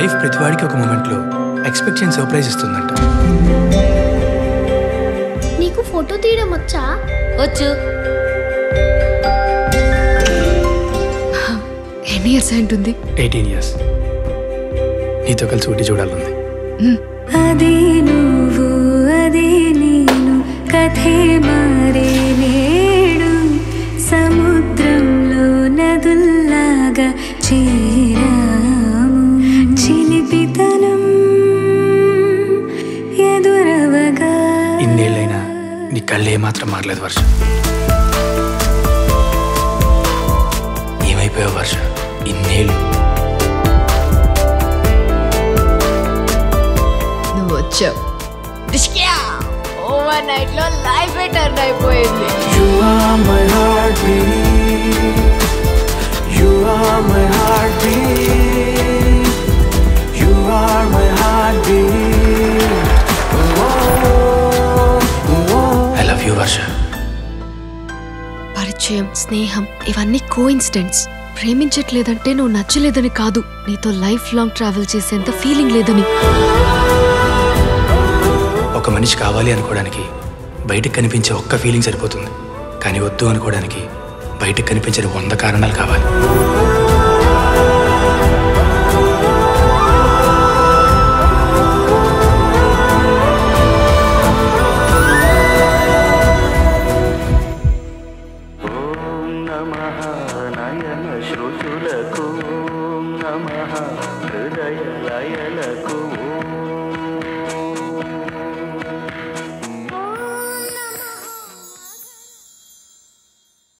Life ప్రతివాడికి ఒక మూమెంట్లో expect చేయని సర్ప్రైజ్ ఇస్తుందంట నీకు ఫోటో తీయడం వచ్చా వచ్చు ఎన్ని ఇయర్స్ ఉంటుంది ఎయిటీన్ ఇయర్స్ నీతో కలిసి ఊటి చూడాలంది అదే నువ్వు అదే నేను కథే మారే నేడు సముద్రంలో నదుల్లాగా చేరాము చిలిపితనం ఎదురవగా ఇన్నేళ్ళైనా నీ కళ్ళు ఏమాత్రం మారలేదు వర్ష ఏమైపోయావు వర్ష ఇన్నేళ్ళు నువ్వు వచ్చావు ఓవర్ నైట్ లో లైఫ్ టర్న్ అయిపోయింది You are my heartbeat. You are my heartbeat. You are my heartbeat. Oh, oh, oh. I love you Varsha పరిచయం స్నేహం ఇవన్నీ కోఇన్సిడెంట్స్ ప్రేమించట్లేదంటే నువ్వు నచ్చలేదని కాదు నీతో లైఫ్ లాంగ్ ట్రావెల్ చేసేంత ఫీలింగ్ లేదని ఒక మనిషి కావాలి అనుకోవడానికి బయటకు కనిపించే ఒక్క ఫీలింగ్ సరిపోతుంది కానీ వద్దు అనుకోవడానికి బయటకు కనిపించే వంద కారణాలు కావాలి ఓం నమః నయన శ్రుతులకు ఓం నమః హృదయ లయలకు ఓం